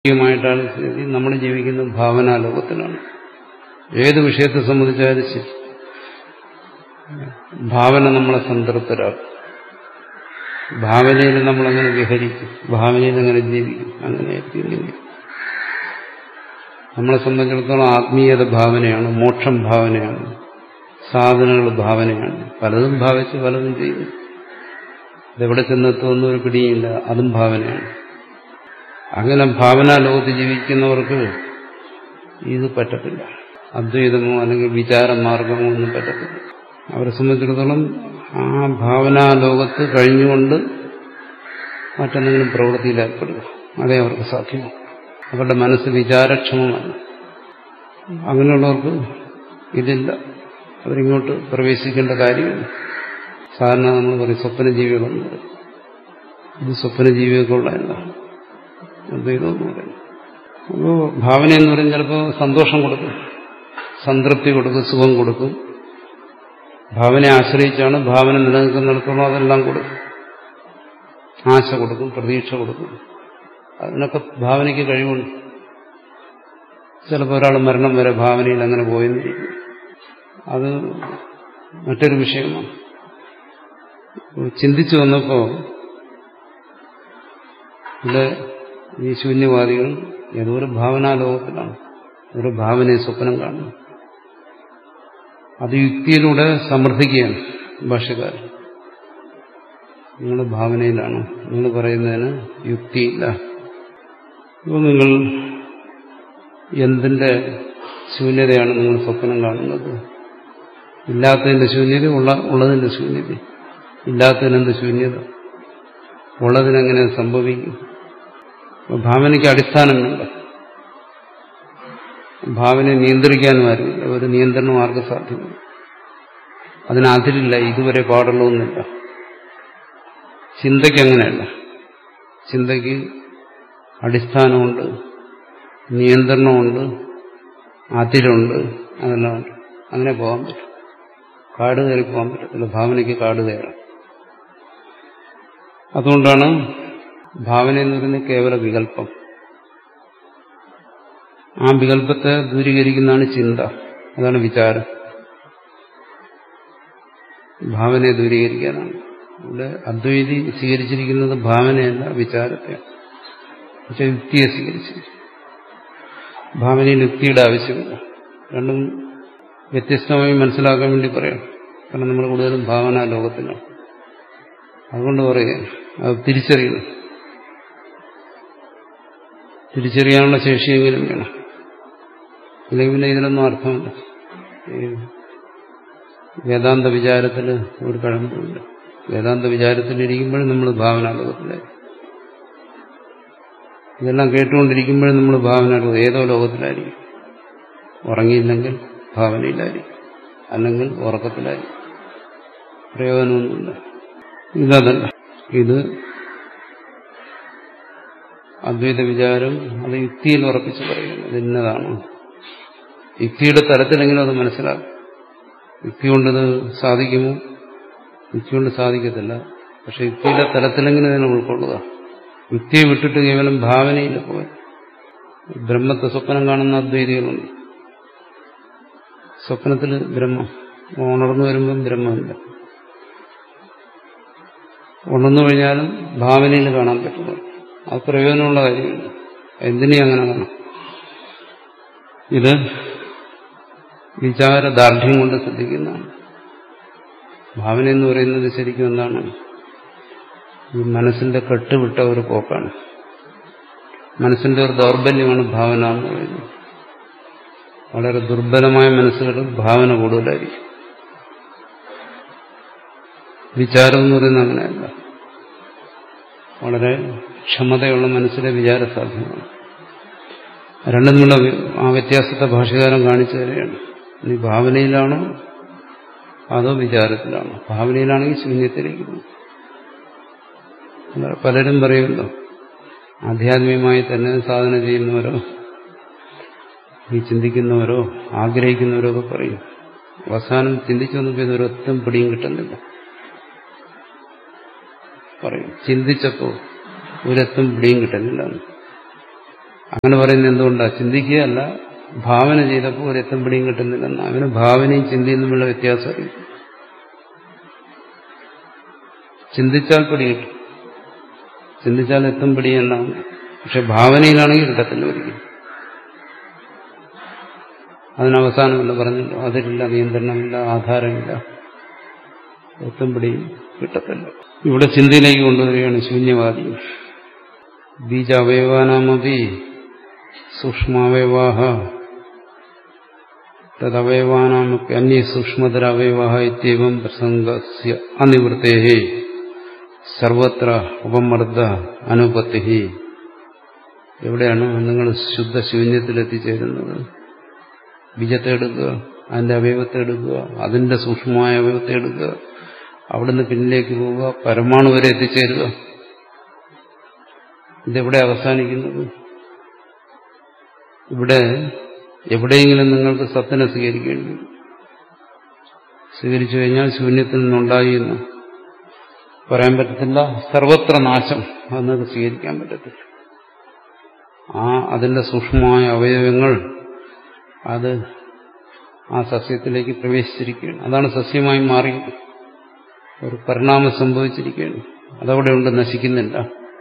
ായിട്ടാണ് സ്ഥിതി നമ്മൾ ജീവിക്കുന്ന ഭാവനാലോകത്തിലാണ് ഏത് വിഷയത്തെ സംബന്ധിച്ചാലും ശരി ഭാവന നമ്മളെ സംതൃപ്തരാക്കും ഭാവനയിൽ നമ്മളങ്ങനെ വിഹരിക്കും ഭാവനയിൽ അങ്ങനെ ജീവിക്കും അങ്ങനെയായിരിക്കും ഇങ്ങനെ നമ്മളെ സംബന്ധിച്ചിടത്തോളം ആത്മീയത ഭാവനയാണ് മോക്ഷം ഭാവനയാണ് സാധനങ്ങൾ ഭാവനയാണ് പലതും ഭാവിച്ച് പലതും ചെയ്യുന്നു ഇതെവിടെ ചെന്നെത്തുമെന്ന് ഒരു പിടിയില്ല അതും ഭാവനയാണ് അങ്ങനെ ഭാവനാ ലോകത്ത് ജീവിക്കുന്നവർക്ക് ഇത് പറ്റത്തില്ല അദ്വൈതമോ അല്ലെങ്കിൽ വിചാരമാർഗമോ ഒന്നും പറ്റത്തില്ല അവരെ സംബന്ധിച്ചിടത്തോളം ആ ഭാവനാ ലോകത്ത് കഴിഞ്ഞുകൊണ്ട് മറ്റെന്തെങ്കിലും പ്രവൃത്തിയിൽ ഏർപ്പെടുക അതേ അവർക്ക് സാധ്യമാണ് അവരുടെ മനസ്സ് വിചാരക്ഷമമല്ല അങ്ങനെയുള്ളവർക്ക് ഇതില്ല അവരിങ്ങോട്ട് പ്രവേശിക്കേണ്ട കാര്യമില്ല സാധാരണ നമ്മൾ പറയും സ്വപ്നജീവികളെന്ന് പറയും ഇത് സ്വപ്നജീവികൾക്കുള്ളതല്ല അദ്വൈതമെന്ന് പറയും അപ്പോൾ ഭാവന എന്ന് പറയുന്നത് ചിലപ്പോൾ സന്തോഷം കൊടുക്കും സംതൃപ്തി കൊടുക്കും സുഖം കൊടുക്കും ഭാവനയെ ആശ്രയിച്ചാണ് ഭാവന നിലനിൽക്കുന്നിടത്തോളം അതെല്ലാം കൊടുക്കും ആശ കൊടുക്കും പ്രതീക്ഷ കൊടുക്കും അതിനൊക്കെ ഭാവനയ്ക്ക് കഴിവുണ്ട് ചിലപ്പോൾ ഒരാൾ മരണം വരെ ഭാവനയിൽ അങ്ങനെ പോയെന്നിരിക്കും അത് മറ്റൊരു വിഷയമാണ് ചിന്തിച്ചു വന്നപ്പോൾ ഇവിടെ ഈ ശൂന്യവാദികൾ ഏതോ ഒരു ഭാവനാലോകത്തിലാണ് ഒരു ഭാവനയെ സ്വപ്നം കാണുന്നു അത് യുക്തിയിലൂടെ സമർത്ഥിക്കുകയാണ് ഭാഷകാരൻ നിങ്ങൾ ഭാവനയിലാണ് നിങ്ങൾ പറയുന്നതിന് യുക്തിയില്ല ഇപ്പോൾ നിങ്ങൾ എന്തിന്റെ ശൂന്യതയാണ് നിങ്ങൾ സ്വപ്നം കാണുന്നത് ഇല്ലാത്തതിന്റെ ശൂന്യത ഉള്ള ഉള്ളതിന്റെ ശൂന്യത ഇല്ലാത്തതിനെന്ത് ശൂന്യത ഉള്ളതിനെങ്ങനെ സംഭവിക്കും ഭാവനയ്ക്ക് അടിസ്ഥാനമുണ്ട് ഭാവനയെ നിയന്ത്രിക്കാനും ആരുമില്ല ഒരു നിയന്ത്രണം ആർക്ക് സാധ്യമല്ല അതിന് അതിരില്ല ഇതുവരെ പാടുള്ളതൊന്നുമില്ല ചിന്തയ്ക്ക് അങ്ങനെയല്ല ചിന്തയ്ക്ക് അടിസ്ഥാനമുണ്ട് നിയന്ത്രണമുണ്ട് അതിരുണ്ട് അതെല്ലാം ഉണ്ട് അങ്ങനെ പോകാൻ പറ്റും കാട് കയറി പോകാൻ പറ്റത്തില്ല ഭാവനയ്ക്ക് കാട് കയറാം അതുകൊണ്ടാണ് ഭാവന എന്ന് പറയുന്നത് കേവല വികല്പം ആ വികല്പത്തെ ദൂരീകരിക്കുന്നതാണ് ചിന്ത അതാണ് വിചാരം ഭാവനയെ ദൂരീകരിക്കാനാണ് ഇവിടെ അദ്വൈതി സ്വീകരിച്ചിരിക്കുന്നത് ഭാവനയല്ല വിചാരത്തെ പക്ഷെ യുക്തിയെ സ്വീകരിച്ചിരിക്കും ഭാവനയിൽ യുക്തിയുടെ ആവശ്യമില്ല രണ്ടും വ്യത്യസ്തമായി മനസ്സിലാക്കാൻ വേണ്ടി പറയാം കാരണം നമ്മൾ കൂടുതലും ഭാവനാ ലോകത്തിലാണ് അതുകൊണ്ട് പറയുക അത് തിരിച്ചറിയണം തിരിച്ചറിയാനുള്ള ശേഷിയെങ്കിലും വേണം അല്ലെങ്കിൽ പിന്നെ ഇതിനൊന്നും അർത്ഥമില്ല ഈ വേദാന്ത വിചാരത്തിൽ ഒരു കഴമ്പില്ല വേദാന്ത വിചാരത്തിലിരിക്കുമ്പോഴും നമ്മൾ ഭാവനാലോകത്തിലായി ഇതെല്ലാം കേട്ടുകൊണ്ടിരിക്കുമ്പോഴും നമ്മൾ ഭാവന ഏതോ ലോകത്തിലായിരിക്കും ഉറങ്ങിയില്ലെങ്കിൽ ഭാവനയിലായിരിക്കും അല്ലെങ്കിൽ ഉറക്കത്തിലായിരിക്കും പ്രയോജനമൊന്നുമില്ല ഇതല്ല ഇത് അദ്വൈത വിചാരം അത് യുക്തിയിൽ ഉറപ്പിച്ച് പറയുന്നു ഇത് ഇന്നതാണ് യുക്തിയുടെ തലത്തിലെങ്കിലും അത് മനസ്സിലാക്കും യുക്തി കൊണ്ടത് സാധിക്കുമോ യുക്തി കൊണ്ട് സാധിക്കത്തില്ല പക്ഷെ യുക്തിയുടെ തലത്തിലെങ്കിലും ഇതിനെ ഉൾക്കൊള്ളുക യുക്തിയെ വിട്ടിട്ട് കേവലം ഭാവനയിൽ പോയി ബ്രഹ്മത്തെ സ്വപ്നം കാണുന്ന അദ്വൈതികളുണ്ട് സ്വപ്നത്തിൽ ബ്രഹ്മം ഉണർന്നു വരുമ്പം ബ്രഹ്മമില്ല ഉണർന്നു കഴിഞ്ഞാലും ഭാവനയിൽ കാണാൻ പറ്റുന്നു അത് പ്രയോജനമുള്ള കാര്യമില്ല എന്തിനേയും അങ്ങനെ കാണാം ഇത് വിചാരദാർഢ്യം കൊണ്ട് ശ്രദ്ധിക്കുന്നതാണ് ഭാവന എന്ന് പറയുന്നത് ശരിക്കും എന്താണ് ഈ മനസ്സിന്റെ കെട്ടുവിട്ട ഒരു പോക്കാണ് മനസ്സിന്റെ ഒരു ദൗർബല്യമാണ് ഭാവന എന്ന് പറയുന്നത് വളരെ ദുർബലമായ മനസ്സുകൾ ഭാവന കൂടുതലായിരിക്കും വിചാരം എന്ന് പറയുന്നത് അങ്ങനെയല്ല വളരെ ക്ഷമതയുള്ള മനസ്സിലെ വിചാര സാധ്യമാണ് രണ്ടും തമ്മിലുള്ള ആ വ്യത്യാസത്തെ ഭാഷകാരം കാണിച്ചു തരികയാണ് നീ ഭാവനയിലാണോ അതോ വിചാരത്തിലാണോ ഭാവനയിലാണെങ്കിൽ ശൂന്യത്തിലേക്ക് പോകും പലരും പറയുമല്ലോ ആധ്യാത്മികമായി തന്നെ സാധന ചെയ്യുന്നവരോ ഈ ചിന്തിക്കുന്നവരോ ആഗ്രഹിക്കുന്നവരോ ഒക്കെ പറയും അവസാനം ചിന്തിച്ചു വന്നപ്പോൾ ഇതൊരൊത്തും പിടിയും കിട്ടുന്നില്ല പറയും ചിന്തിച്ചപ്പോൾ ഒരെത്തും പിടിയും കിട്ടുന്നില്ല അങ്ങനെ പറയുന്നത് എന്തുകൊണ്ടാണ് ചിന്തിക്കുകയല്ല ഭാവന ചെയ്തപ്പോൾ ഒരു എത്തും പിടിയും കിട്ടുന്നില്ലെന്ന് അവന് ഭാവനയും ചിന്തയും തമ്മിലുള്ള വ്യത്യാസം അറിയും ചിന്തിച്ചാൽ പിടി കിട്ടും ചിന്തിച്ചാൽ എത്തും പിടിയെല്ലാം പക്ഷെ ഭാവനയിലാണെങ്കിൽ കിട്ടത്തില്ല ഒരിക്കലും അതിനവസാനമല്ല പറഞ്ഞല്ലോ അതിലില്ല നിയന്ത്രണമില്ല ആധാരമില്ല എത്തും പിടിയും കിട്ടത്തില്ല ഇവിടെ ചിന്തയിലേക്ക് കൊണ്ടുവരികയാണ് ശൂന്യവാദി ബീജാവയവാനാമപി സൂക്ഷ്മാവയവാഹ തദവയവാനാമപ്പി അന്യ സൂക്ഷ്മതരവയവാഹ ഇത്യവം പ്രസംഗസ്യ അനിവൃത്തേ സർവത്ര ഉപമർദ്ദ അനുപത്തി എവിടെയാണ് നിങ്ങൾ ശുദ്ധ ശൂന്യത്തിൽ എത്തിച്ചേരുന്നത് ബീജത്തെ എടുക്കുക അതിന്റെ അവയവത്തെ എടുക്കുക അതിന്റെ സൂക്ഷ്മമായ അവയവത്തെ എടുക്കുക അവിടുന്ന് പിന്നിലേക്ക് പോവുക പരമാണു വരെ എത്തിച്ചേരുക ഇതെവിടെ അവസാനിക്കുന്നത് ഇവിടെ എവിടെയെങ്കിലും നിങ്ങൾക്ക് സത്തിനെ സ്വീകരിക്കേണ്ടി വരും സ്വീകരിച്ചു കഴിഞ്ഞാൽ ശൂന്യത്തിൽ നിന്നുണ്ടായി എന്ന് പറയാൻ പറ്റത്തില്ല സർവത്ര നാശം അത് നിങ്ങൾക്ക് സ്വീകരിക്കാൻ പറ്റത്തില്ല ആ അതിന്റെ സൂക്ഷ്മമായ അവയവങ്ങൾ അത് ആ സസ്യത്തിലേക്ക് പ്രവേശിച്ചിരിക്കുകയാണ് അതാണ് സസ്യമായി മാറിയത് ഒരു പരിണാമം സംഭവിച്ചിരിക്കുകയാണ് അതവിടെ ഉണ്ട് നശിക്കുന്നില്ല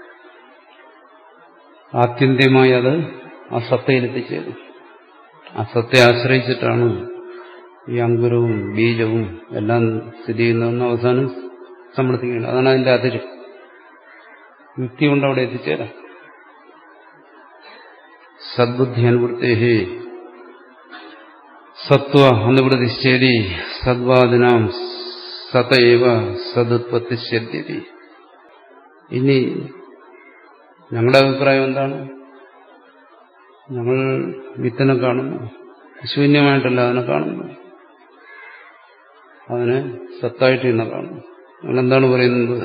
ആത്യന്തികമായി അത് ആ സത്തയിലെത്തിച്ചേരും ആ സത്തയെ ആശ്രയിച്ചിട്ടാണ് ഈ അങ്കുരവും ബീജവും എല്ലാം സ്ഥിതി ചെയ്യുന്നതെന്ന് അവസാനം സമർത്ഥിക്കുകയാണ് അതാണ് അതിന്റെ അതിര് യുക്തി കൊണ്ട് അവിടെ എത്തിച്ചേരാം സദ്ബുദ്ധി അനുവൃത്തേഹി സത്വ അനുവൃത്തിശ്ചേരി സദ്വാദിനാം സതയേവ സതുത്പത്തിശ്യതി ഇനി ഞങ്ങളുടെ അഭിപ്രായം എന്താണ് ഞങ്ങൾ വിത്തിനെ കാണുന്നു ശൂന്യമായിട്ടല്ല അതിനെ കാണുന്നു അതിനെ സത്തായിട്ട് തന്നെ കാണുന്നു ഞങ്ങളെന്താണ് പറയുന്നത്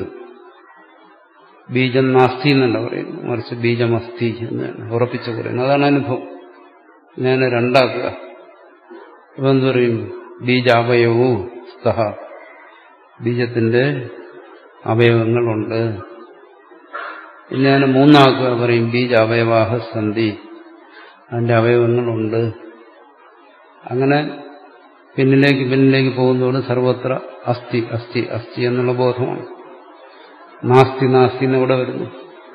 ബീജം നാസ്തി എന്നല്ല പറയുന്നു മറിച്ച് ബീജമസ്തി എന്നാണ് ഉറപ്പിച്ച് പറയുന്നത് അതാണ് അനുഭവം ഞാൻ രണ്ടാക്കുക ഇപ്പൊ എന്ത് പറയും ബീജാവയവവും സ്തഹ ബീജത്തിന്റെ അവയവങ്ങളുണ്ട് ഇനി ഞാൻ മൂന്നാക്കുക പറയും ബീജ അവയവാഹ സന്ധി അതിന്റെ അവയവങ്ങളുണ്ട് അങ്ങനെ പിന്നിലേക്ക് പിന്നിലേക്ക് പോകുന്നതോട് സർവത്ര അസ്ഥി അസ്ഥി അസ്ഥി എന്നുള്ള ബോധമാണ് നാസ്തി നാസ്തി എന്നിവിടെ വരുന്നു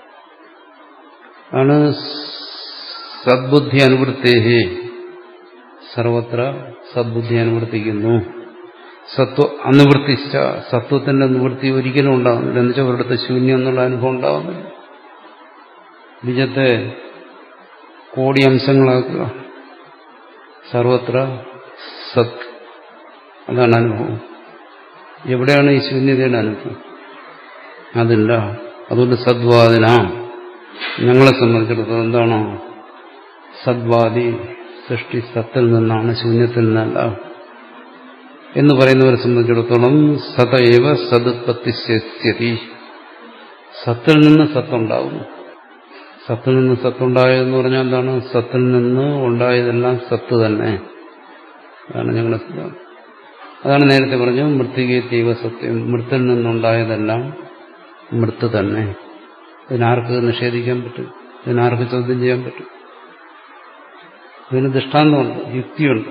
ആണ് സദ്ബുദ്ധി അനുവൃത്തേഹി സർവത്ര സദ്ബുദ്ധി അനുവർത്തിക്കുന്നു സത്വ അനുവൃത്തിച്ച സത്വത്തിന്റെ നിവൃത്തി ഒരിക്കലും ഉണ്ടാകുന്നില്ല എന്നുവെച്ചാൽ ഒരിടത്ത് ശൂന്യം എന്നുള്ള അനുഭവം ഉണ്ടാകുന്നില്ല ബീജത്തെ കോടി അംശങ്ങളാക്കുക സർവത്ര സത് അതാണ് അനുഭവം എവിടെയാണ് ഈ ശൂന്യതയുടെ അനുഭവം അതില്ല അതുകൊണ്ട് സദ്വാദിന ഞങ്ങളെ സംബന്ധിച്ചിടത്തോളം എന്താണോ സദ്വാദി സൃഷ്ടി സത്തിൽ നിന്നാണ് ശൂന്യത്തിൽ നിന്നല്ല എന്ന് പറയുന്നവരെ സംബന്ധിച്ചിടത്തോളം സതൈവ സതുത്പത്തി സ്ഥിതി സത്തിൽ നിന്ന് സത്തുണ്ടാകുന്നു സത്തിൽ നിന്ന് സത്തുണ്ടായതെന്ന് പറഞ്ഞാൽ എന്താണ് സത്തിൽ നിന്ന് ഉണ്ടായതെല്ലാം സത്ത് തന്നെ അതാണ് ഞങ്ങളുടെ സിദ്ധാന്തം അതാണ് നേരത്തെ പറഞ്ഞു മൃത്തികീതീവ സത്യം മൃത്തിൽ നിന്നുണ്ടായതെല്ലാം മൃത്ത് തന്നെ ഇതിനാർക്ക് നിഷേധിക്കാൻ പറ്റും ഇതിനാർക്ക് ചോദ്യം ചെയ്യാൻ പറ്റും ഇതിന് ദൃഷ്ടാന്തമുണ്ട് യുക്തിയുണ്ട്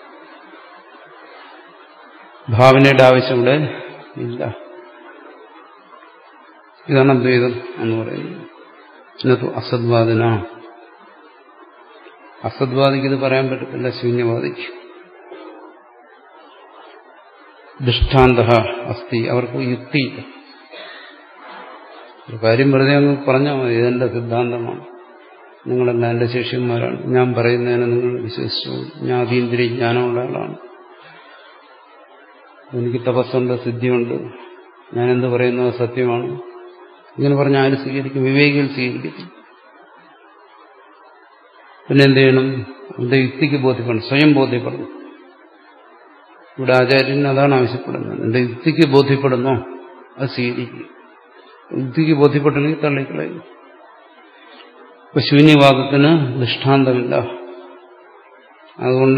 ഭാവനയുടെ ആവശ്യം ഇവിടെ ഇല്ല ഇതാണ് അദ്വൈതം എന്ന് പറയുന്നത് ഇന്നത്തെ അസദ്വാദിന അസദ്വാദിക്ക് ഇത് പറയാൻ പറ്റത്തില്ല ശൂന്യവാദിക്ക് ദൃഷ്ടാന്ത അസ്ഥി അവർക്ക് യുക്തിയില്ല ഒരു കാര്യം വെറുതെ അങ്ങ് പറഞ്ഞാൽ മതി ഇതെന്റെ സിദ്ധാന്തമാണ് നിങ്ങളെല്ലാം എന്റെ ശിഷ്യന്മാരാണ് ഞാൻ പറയുന്നതിനെ നിങ്ങൾ വിശ്വസിച്ചു ഞാൻ അതീന്ദ്രിയ ജ്ഞാനമുള്ള ആളാണ് എനിക്ക് തപസ്സുണ്ട് സിദ്ധിയുണ്ട് ഞാൻ എന്ത് പറയുന്നത് സത്യമാണ് ഇങ്ങനെ പറഞ്ഞ ആര് സ്വീകരിക്കും വിവേകികൾ സ്വീകരിക്കും പിന്നെ എന്ത് ചെയ്യണം എന്റെ യുക്തിക്ക് ബോധ്യപ്പെടണം സ്വയം ബോധ്യപ്പെടണം ഇവിടെ ആചാര്യൻ അതാണ് ആവശ്യപ്പെടുന്നത് എന്റെ യുക്തിക്ക് ബോധ്യപ്പെടുന്നോ അത് സ്വീകരിക്കുക യുക്തിക്ക് ബോധ്യപ്പെട്ടെങ്കിൽ തള്ളിക്കളയും ഇപ്പൊ ശൂന്യവാദത്തിന് ദൃഷ്ടാന്തമില്ല അതുകൊണ്ട്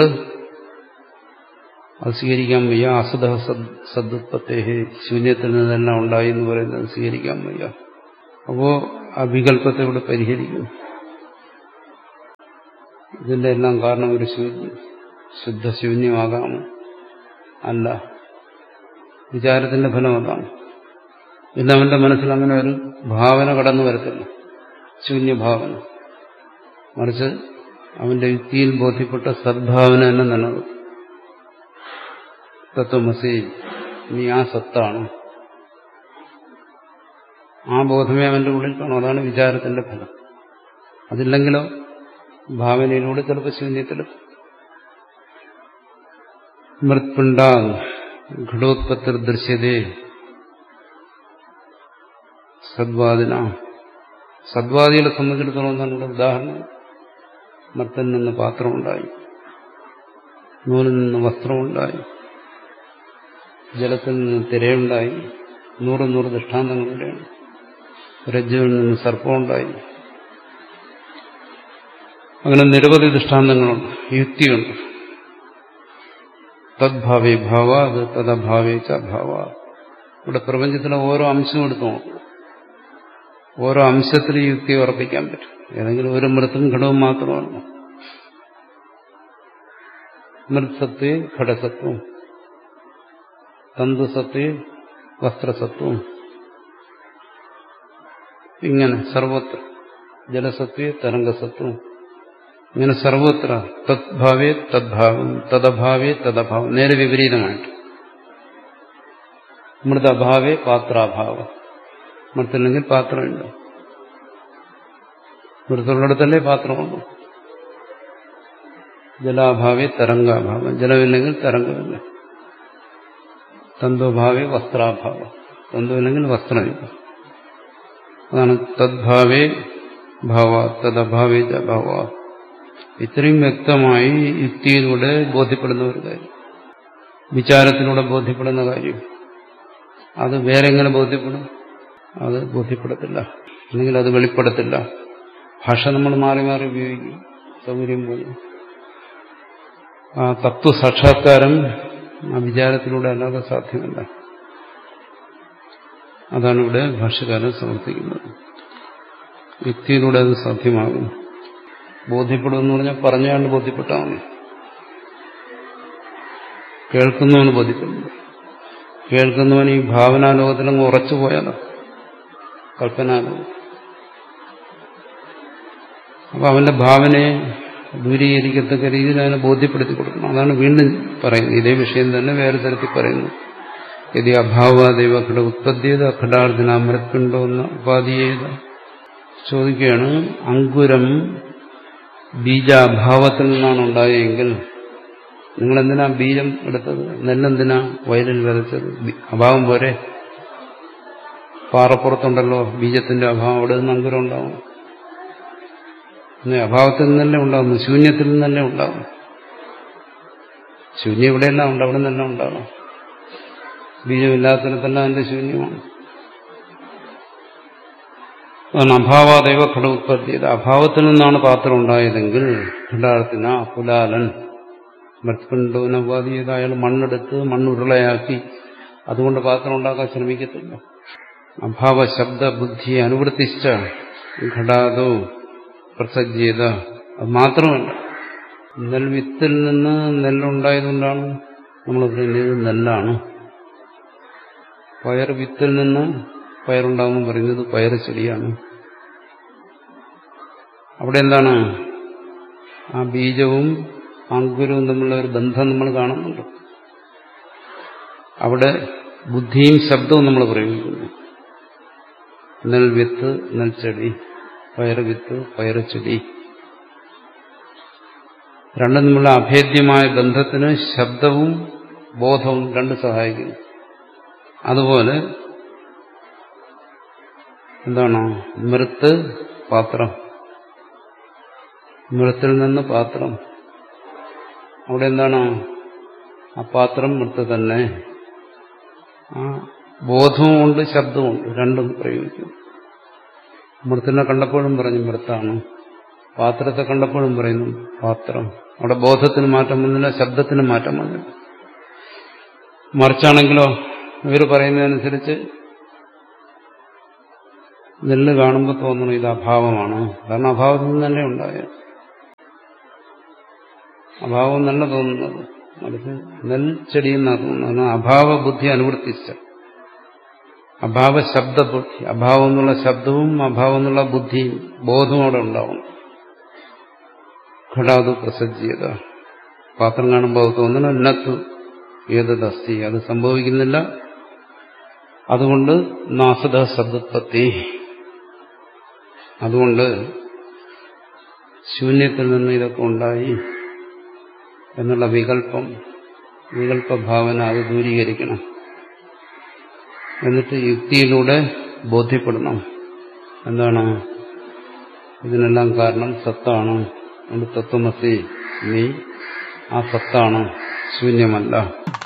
അത് സ്വീകരിക്കാൻ വയ്യ അസുധ സദ്പത്തേ ശൂന്യത്തിൽ നിന്നെല്ലാം ഉണ്ടായി എന്ന് പറയുന്നത് സ്വീകരിക്കാൻ വയ്യ അപ്പോ ആ വികല്പത്തെ ഇവിടെ പരിഹരിക്കും ഇതിന്റെ എല്ലാം കാരണം ഒരു ശൂന്യം ശുദ്ധശൂന്യമാകാമോ അല്ല വിചാരത്തിന്റെ ഫലം അതാണ് പിന്നെ അവന്റെ മനസ്സിൽ അങ്ങനെ ഒരു ഭാവന കടന്നു വരത്തില്ല ശൂന്യഭാവന മറിച്ച് അവന്റെ യുക്തിയിൽ ബോധ്യപ്പെട്ട സദ്ഭാവന തന്നെ നിലനിർത്തും തത്വമസി നീ ആ സത്താണ് ആ ബോധമേ അവന്റെ ഉള്ളിൽ കാണും അതാണ് വിചാരത്തിന്റെ ഫലം അതില്ലെങ്കിലോ ഭാവനയിലൂടെ ചിലപ്പോൾ ശൂന്യത്തിലെത്തും മൃത്പിണ്ട ഘടോത്പത്തിർ ദൃശ്യതേ സദ്വാദിന സദ്വാദികളെ സംബന്ധിച്ചിടത്തോളം എന്താണ് ഇവിടെ ഉദാഹരണം മർത്തനിൽ നിന്ന് പാത്രമുണ്ടായി നൂലിൽ നിന്ന് വസ്ത്രമുണ്ടായി ജലത്തിൽ നിന്ന് തിരയുണ്ടായി നൂറ് നൂറ് ദൃഷ്ടാന്തങ്ങളുടെയാണ് രജ്ജുവിൽ നിന്ന് സർപ്പമുണ്ടായി അങ്ങനെ നിരവധി ദൃഷ്ടാന്തങ്ങളുണ്ട് യുക്തിയുണ്ട് തദ്ഭാവേ ഭാവ അത് തദഭാവേ ച ഭാവ ഇവിടെ പ്രപഞ്ചത്തിലെ ഓരോ അംശവും എടുത്തു നോക്കും ഓരോ അംശത്തിൽ യുക്തി ഉറപ്പിക്കാൻ പറ്റും ഏതെങ്കിലും ഒരു മൃത്തും ഘടവും മാത്രമല്ല മൃത്സത്വേ ഘടസത്വം തന്തുസത്വേ വസ്ത്രസത്വം ഇങ്ങനെ സർവത്ര ജലസത്വേ തരംഗസത്വം ഇങ്ങനെ സർവത്ര തദ്ഭാവേ തദ്ഭാവം തദഭാവേ തദഭാവം നേരെ വിപരീതമായിട്ട് മൃതഭാവേ പാത്രാഭാവം മൃത്തില്ലെങ്കിൽ പാത്രമുണ്ട് മൃത്തുള്ളിടത്തല്ലേ പാത്രമുള്ളൂ ജലാഭാവേ തരംഗാഭാവം ജലമില്ലെങ്കിൽ തരംഗമില്ല തന്തുഭാവേ വസ്ത്രാഭാവം തന്തുവില്ലെങ്കിൽ വസ്ത്രമില്ല അതാണ് തദ്ഭാവേ ഭാവ തദഭാവേ ഭാവ ഇത്രയും വ്യക്തമായി യുക്തിയിലൂടെ ബോധ്യപ്പെടുന്ന ഒരു കാര്യം വിചാരത്തിലൂടെ ബോധ്യപ്പെടുന്ന കാര്യം അത് വേറെ എങ്ങനെ ബോധ്യപ്പെടും അത് ബോധ്യപ്പെടത്തില്ല അല്ലെങ്കിൽ അത് വെളിപ്പെടത്തില്ല ഭാഷ നമ്മൾ മാറി മാറി ഉപയോഗിക്കും സൗകര്യം പോലെ ആ തത്വസാക്ഷാത്കാരം ആ വിചാരത്തിലൂടെ അല്ലാതെ സാധ്യമല്ല അതാണ് ഇവിടെ ഭാഷകാരൻ സമർത്ഥിക്കുന്നത് യുക്തിയിലൂടെ അത് സാധ്യമാകും ബോധ്യപ്പെടുമെന്ന് പറഞ്ഞാൽ പറഞ്ഞാണ്ട് ബോധ്യപ്പെട്ടാൽ മതി കേൾക്കുന്നവന് ബോധ്യപ്പെടുന്നു കേൾക്കുന്നവൻ ഈ ഭാവനാലോകത്തിലങ്ങ് ഉറച്ചു പോയാലോ കൽപ്പനാലോകം അപ്പൊ അവന്റെ ഭാവനയെ ദൂരീകരിക്കത്തക്ക രീതിയിൽ അതിനെ ബോധ്യപ്പെടുത്തി കൊടുക്കണം അതാണ് വീണ്ടും പറയുന്നത് ഇതേ വിഷയം തന്നെ വേറെ തരത്തിൽ പറയുന്നു യതി അഭാവാദേവ ഘട ഉത്പത്തിയത് ഘടാർജന മൃത്പിണ്ടോ എന്ന ഉപാധിയേത ചോദിക്കുകയാണ് അങ്കുരം ബീജാഭാവത്തിൽ നിന്നാണ് ഉണ്ടായെങ്കിൽ നിങ്ങൾ എന്തിനാ ബീജം എടുത്തത് നെല്ലെന്തിനാ വയലിൽ വിതച്ചത് അഭാവം പോരെ പാറപ്പുറത്തുണ്ടല്ലോ ബീജത്തിന്റെ അഭാവം അവിടെ നിന്ന് അങ്കുരം ഉണ്ടാവും അഭാവത്തിൽ നിന്നല്ലേ ഉണ്ടാകുന്നു ശൂന്യത്തിൽ നിന്നല്ലേ ഉണ്ടാകും ശൂന്യം ഇവിടെയെല്ലാം ഉണ്ട് അവിടെ നിന്നെല്ലാം ഉണ്ടാകും ബീജമില്ലാത്തിടത്തെല്ലാം അതിന്റെ ശൂന്യമാണ് അതാണ് അഭാവാദൈവ ഘട ഉത്പത്തി അഭാവത്തിൽ നിന്നാണ് പാത്രം ഉണ്ടായതെങ്കിൽ ഘടാർത്ഥന പുലാലൻ മൃത്പിണ്ടോനുപാതി ചെയ്ത് അയാൾ മണ്ണെടുത്ത് മണ്ണുരുളയാക്കി അതുകൊണ്ട് പാത്രം ഉണ്ടാക്കാൻ ശ്രമിക്കത്തില്ല അഭാവ ശബ്ദ ബുദ്ധിയെ അനുവർത്തിച്ച ഘടാതോ പ്രസജ്ജീത അത് മാത്രമല്ല നെൽവിത്തിൽ നിന്ന് നെല്ലുണ്ടായതുകൊണ്ടാണ് നമ്മൾ പറയുന്നത് നെല്ലാണ് പയർ വിത്തിൽ നിന്ന് പയറുണ്ടാകുമ്പോൾ പറയുന്നത് പയർ ചെടിയാണ് അവിടെ എന്താണ് ആ ബീജവും അങ്കുരവും തമ്മിലുള്ള ഒരു ബന്ധം നമ്മൾ കാണുന്നുണ്ട് അവിടെ ബുദ്ധിയും ശബ്ദവും നമ്മൾ പ്രയോഗിക്കുന്നു നെൽവിത്ത് നെൽച്ചെടി പയറുവിത്ത് പയറുചെടി രണ്ടും തമ്മിലുള്ള അഭേദ്യമായ ബന്ധത്തിന് ശബ്ദവും ബോധവും രണ്ട് സഹായിക്കുന്നു അതുപോലെ എന്താണ് മൃത്ത് പാത്രം മൃത്തിൽ നിന്ന് പാത്രം അവിടെ എന്താണ് ആ പാത്രം മൃത്ത് തന്നെ ആ ബോധവുമുണ്ട് ശബ്ദവുമുണ്ട് രണ്ടും പ്രയോഗിക്കും മൃത്തിനെ കണ്ടപ്പോഴും പറഞ്ഞു മൃത്താണ് പാത്രത്തെ കണ്ടപ്പോഴും പറയുന്നു പാത്രം അവിടെ ബോധത്തിന് മാറ്റം വന്നില്ല ശബ്ദത്തിന് മാറ്റം വന്നില്ല മറിച്ചാണെങ്കിലോ ഇവർ പറയുന്നതനുസരിച്ച് നെല്ല് കാണുമ്പോൾ തോന്നണം ഇത് അഭാവമാണ് കാരണം അഭാവത്തിൽ നിന്ന് തന്നെ ഉണ്ടായത് അഭാവം എന്നല്ല തോന്നുന്നത് മറിച്ച് നെൽച്ചെടി എന്നാണ് തോന്നുന്നത് അഭാവ ബുദ്ധി അനുവർത്തിച്ച അഭാവ ശബ്ദബുദ്ധി അഭാവം എന്നുള്ള ശബ്ദവും അഭാവം എന്നുള്ള ബുദ്ധിയും ബോധവും അവിടെ ഉണ്ടാവണം ഘടാതു പ്രസജ്യത പാത്രം കാണുമ്പോൾ തോന്നണം എന്നത്ത് ഏതദസ്തി അത് സംഭവിക്കുന്നില്ല അതുകൊണ്ട് നാസത ശബ്ദത്വത്തെ അതുകൊണ്ട് ശൂന്യത്തിൽ നിന്ന് ഇതൊക്കെ ഉണ്ടായി എന്നുള്ള വികല്പം വികല്പഭാവന അത് ദൂരീകരിക്കണം എന്നിട്ട് യുക്തിയിലൂടെ ബോധ്യപ്പെടണം എന്താണ് ഇതിനെല്ലാം കാരണം സത്താണ് അതുകൊണ്ട് തത്വമസി നീ ആ സത്താണ് ശൂന്യമല്ല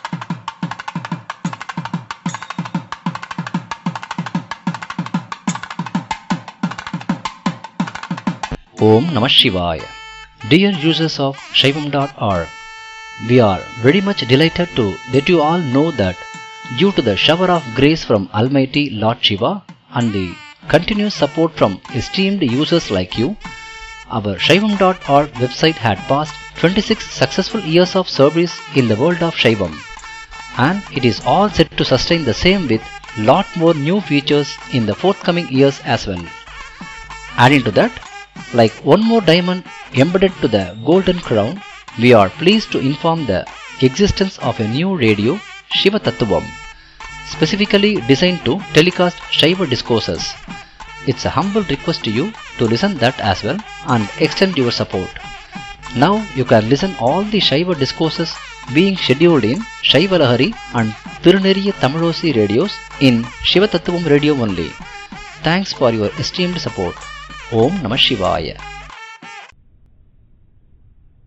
Om Namah Shivaya. Dear users of Shaivam.org, we are very much delighted to let you all know that due to the shower of grace from Almighty Lord Shiva and the continuous support from esteemed users like you, our Shaivam.org website had passed 26 successful years of service in the world of Shaivam and it is all set to sustain the same with lot more new features in the forthcoming years as well. Adding to that, like one more diamond embedded to the golden crown, we are pleased to inform the existence of a new radio, Shiva Tattvam, specifically designed to telecast Shiva discourses. It's a humble request to you to listen that as well and extend your support. Now you can listen all the Shiva discourses being scheduled in Shiva Lahari and Tiruneriya Tamilosi radios in Shiva Tattvam radio only. Thanks for your esteemed support. Om Namah Shivaya.